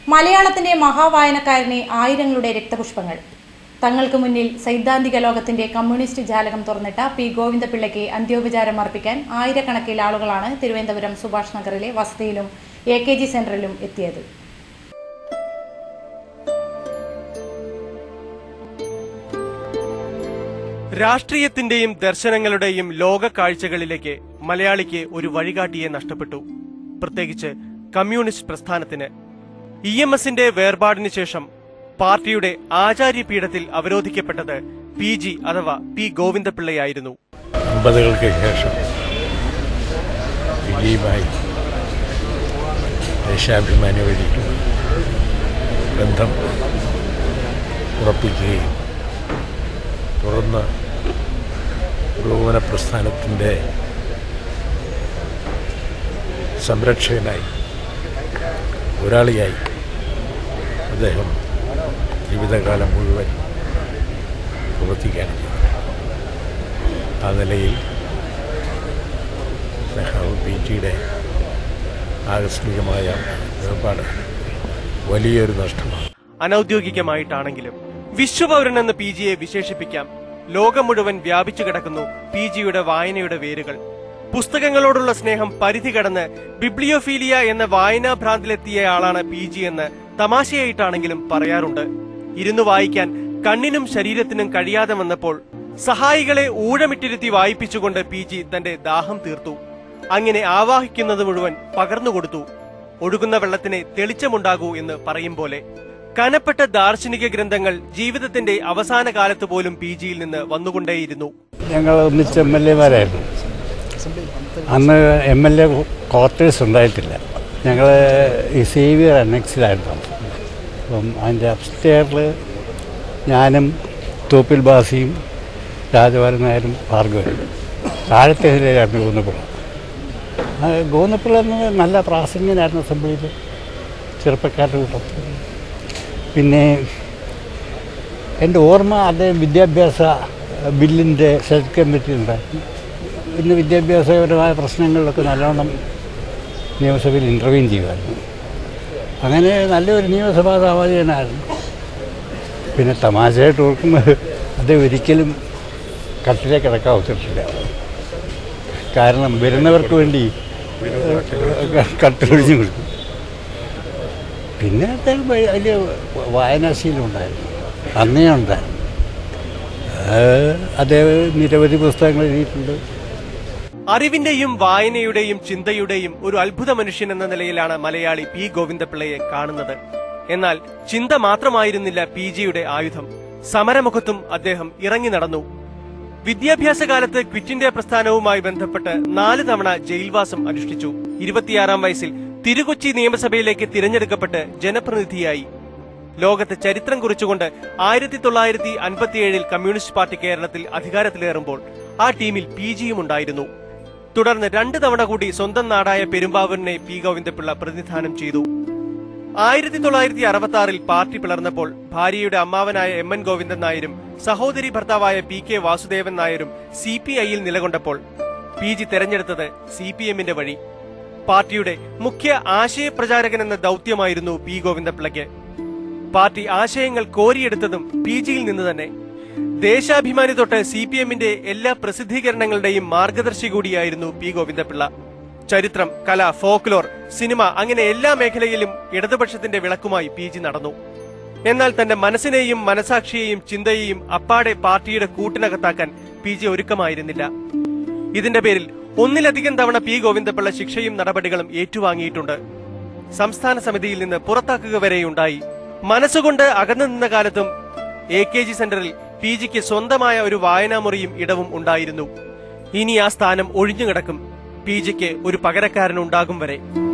മലയാളത്തിന്റെ മഹാവായനക്കാരനെ ആയിരങ്ങളുടെ രക്തപുഷ്പങ്ങൾ തങ്ങൾക്ക് മുന്നിൽ സൈദ്ധാന്തിക ലോകത്തിന്റെ കമ്മ്യൂണിസ്റ്റ് ജാലകം തുറന്നിട്ട പി ഗോവിന്ദപിള്ളയ്ക്ക് അന്ത്യോപചാരം അർപ്പിക്കാൻ ആയിരക്കണക്കിന് ആളുകളാണ് തിരുവനന്തപുരം സുഭാഷ് നഗറിലെ വസതിയിലും എ കെ ജി സെന്ററിലും എത്തിയത് രാഷ്ട്രീയത്തിന്റെയും ദർശനങ്ങളുടെയും ലോക കാഴ്ചകളിലേക്ക് മലയാളിക്ക് ഒരു വഴികാട്ടിയെ നഷ്ടപ്പെട്ടു പ്രത്യേകിച്ച് കമ്മ്യൂണിസ്റ്റ് പ്രസ്ഥാനത്തിന് ഇ എം എസിന്റെ വേർപാടിന് ശേഷം പാർട്ടിയുടെ ആചാര്യപീഠത്തിൽ അവരോധിക്കപ്പെട്ടത് പി ജി അഥവാ പി ഗോവിന്ദപിള്ളയായിരുന്നു അമ്പതുകൾക്ക് ശേഷം വിജയുമായി ദേശാഭിമാനി വഴി ബന്ധം ഉറപ്പിക്കുകയും തുടർന്ന് പുരോഗമന പ്രസ്ഥാനത്തിൻ്റെ സംരക്ഷകനായി ഒരാളിയായി അദ്ദേഹം ജീവിതകാലം മുഴുവൻ പ്രവർത്തിക്കുകയാണ് ചെയ്തത് ആ നിലയിൽ സഹാവ് പി ജിയുടെ ആകസ്മികമായ വേർപാട് വലിയൊരു നഷ്ടമാണ് അനൌദ്യോഗികമായിട്ടാണെങ്കിലും വിശ്വപൗരനെന്ന് പി ജിയെ വിശേഷിപ്പിക്കാം ലോകം മുഴുവൻ വ്യാപിച്ചു കിടക്കുന്നു പി ജിയുടെ വായനയുടെ വേരുകൾ പുസ്തകങ്ങളോടുള്ള സ്നേഹം പരിധി കടന്ന് ബിബ്ലിയോഫീലിയ എന്ന വായനാ ഭ്രാന്തിലെത്തിയ ആളാണ് പി ജി എന്ന് തമാശയായിട്ടാണെങ്കിലും പറയാറുണ്ട് ഇരുന്ന് വായിക്കാൻ കണ്ണിനും ശരീരത്തിനും കഴിയാതെ വന്നപ്പോൾ സഹായികളെ ഊഴമിട്ടിരുത്തി വായിപ്പിച്ചുകൊണ്ട് പി ജി തന്റെ ദാഹം തീർത്തു അങ്ങനെ ആവാഹിക്കുന്നത് മുഴുവൻ പകർന്നുകൊടുത്തു ഒഴുകുന്ന വെള്ളത്തിന് തെളിച്ചമുണ്ടാകൂ എന്ന് പറയും പോലെ കനപ്പെട്ട ദാർശനിക ഗ്രന്ഥങ്ങൾ ജീവിതത്തിന്റെ അവസാന കാലത്ത് പോലും പി ജിയിൽ നിന്ന് വന്നുകൊണ്ടേയിരുന്നു ഞങ്ങൾ ഒന്നിച്ച് എം എൽ എമാരായിരുന്നു അന്ന് എം എൽ എ ക്വാർട്ടേഴ്സ് ഉണ്ടായിട്ടില്ല ഞങ്ങൾ ഈ സേവിയർ അനക്സിലായിരുന്നു അപ്പം അതിൻ്റെ അപ്സ്റ്റെയറിൽ ഞാനും തോപ്പിൽ ബാസിയും രാജവാരൻ നായരും ഭാർഗവനും താഴത്തെ നിലയിലായിരുന്നു ഗോന്നപ്പിള്ള ആ ഗോന്നപ്പിള്ള എന്നത് നല്ല പ്രാസംഗികനായിരുന്നു അസംബ്ലിയിൽ ചെറുപ്പക്കാരുടെ കൂട്ടത്തിൽ പിന്നെ എൻ്റെ ഓർമ്മ അദ്ദേഹം വിദ്യാഭ്യാസ ബില്ലിൻ്റെ സെലക്ട് കമ്മിറ്റി ഉണ്ടായിരുന്നു ഇന്ന് വിദ്യാഭ്യാസപരമായ പ്രശ്നങ്ങളിലൊക്കെ നല്ലോണം നിയമസഭയിൽ ഇൻ്റർവ്യൂ ചെയ്യുമായിരുന്നു അങ്ങനെ നല്ലൊരു നിയമസഭാ സാമാജികനായിരുന്നു പിന്നെ തമാശയായിട്ട് ഓർക്കുന്നത് അദ്ദേഹം ഒരിക്കലും കട്ടിലെ കിടക്കാൻ ഒത്തിട്ടില്ല കാരണം വരുന്നവർക്ക് വേണ്ടി കട്ടൊഴിഞ്ഞു കൊടുക്കും പിന്നെ അദ്ദേഹം വ- വലിയ വായനാശീലം ഉണ്ടായിരുന്നു അന്നേ ഉണ്ടായിരുന്നു അത് അദ്ദേഹം നിരവധി പുസ്തകങ്ങൾ എഴുതിയിട്ടുണ്ട് അറിവിന്റെയും വായനയുടെയും ചിന്തയുടെയും ഒരു അത്ഭുത മനുഷ്യൻ എന്ന നിലയിലാണ് മലയാളി പി ഗോവിന്ദപിള്ളയെ കാണുന്നത് എന്നാൽ ചിന്ത മാത്രമായിരുന്നില്ല പി ജിയുടെ ആയുധം സമരമുഖത്തും അദ്ദേഹം ഇറങ്ങി നടന്നു വിദ്യാഭ്യാസ കാലത്ത് ക്വിറ്റ് ഇന്ത്യ പ്രസ്ഥാനവുമായി ബന്ധപ്പെട്ട് നാല് തവണ ജയിൽവാസം അനുഷ്ഠിച്ചു ഇരുപത്തിയാറാം വയസ്സിൽ തിരുകൊച്ചി നിയമസഭയിലേക്ക് തിരഞ്ഞെടുക്കപ്പെട്ട് ജനപ്രതിനിധിയായി ലോകത്ത് ചരിത്രം കുറിച്ചുകൊണ്ട് ആയിരത്തി തൊള്ളായിരത്തി അൻപത്തിയേഴിൽ കമ്മ്യൂണിസ്റ്റ് പാർട്ടി കേരളത്തിൽ അധികാരത്തിലേറുമ്പോൾ ആ ടീമിൽ പി ജിയും ഉണ്ടായിരുന്നു തുടർന്ന് രണ്ട് തവണ കൂടി സ്വന്തം നാടായ പെരുമ്പാവൂരിനെ പി ഗോവിന്ദപിള്ള പ്രതിനിധാനം ചെയ്തു ആയിരത്തി തൊള്ളായിരത്തി അറുപത്തി ആറിൽ പാർട്ടി പിളർന്നപ്പോൾ ഭാര്യയുടെ അമ്മാവനായ എം എൻ ഗോവിന്ദൻ നായരും സഹോദരി ഭർത്താവായ പി കെ വാസുദേവൻ നായരും സി പി ഐയിൽ നിലകൊണ്ടപ്പോൾ പി ജി തെരഞ്ഞെടുത്തത് സി പി എമ്മിന്റെ വഴി പാർട്ടിയുടെ മുഖ്യ ആശയപ്രചാരകൻ എന്ന ദൗത്യമായിരുന്നു പി ഗോവിന്ദപിള്ളയ്ക്ക് പാർട്ടി ആശയങ്ങൾ കോരിയെടുത്തതും പി ജിയിൽ നിന്ന് തന്നെ ദേശാഭിമാനി തൊട്ട് സി പി എമ്മിന്റെ എല്ലാ പ്രസിദ്ധീകരണങ്ങളുടെയും മാർഗദർശി കൂടിയായിരുന്നു പി ഗോവിന്ദപിള്ള ചരിത്രം കല ഫോക്ലോർ സിനിമ അങ്ങനെ എല്ലാ മേഖലയിലും ഇടതുപക്ഷത്തിന്റെ വിളക്കുമായി പി ജി നടന്നു എന്നാൽ തന്റെ മനസ്സിനെയും മനസാക്ഷിയെയും ചിന്തയെയും അപ്പാടെ പാർട്ടിയുടെ കൂട്ടിനകത്താക്കാൻ പി ജി ഒരുക്കമായിരുന്നില്ല ഇതിന്റെ പേരിൽ ഒന്നിലധികം തവണ പി ഗോവിന്ദപിള്ള ശിക്ഷയും നടപടികളും ഏറ്റുവാങ്ങിയിട്ടുണ്ട് സംസ്ഥാന സമിതിയിൽ നിന്ന് പുറത്താക്കുക വരെയുണ്ടായി മനസ്സുകൊണ്ട് അകന്നു നിന്ന കാലത്തും എ കെ ജി സെന്ററിൽ പി ജിക്ക് സ്വന്തമായ ഒരു വായനാമുറിയും ഇടവും ഉണ്ടായിരുന്നു ഇനി ആ സ്ഥാനം ഒഴിഞ്ഞുകിടക്കും പി ജിക്ക് ഒരു പകരക്കാരനുണ്ടാകും വരെ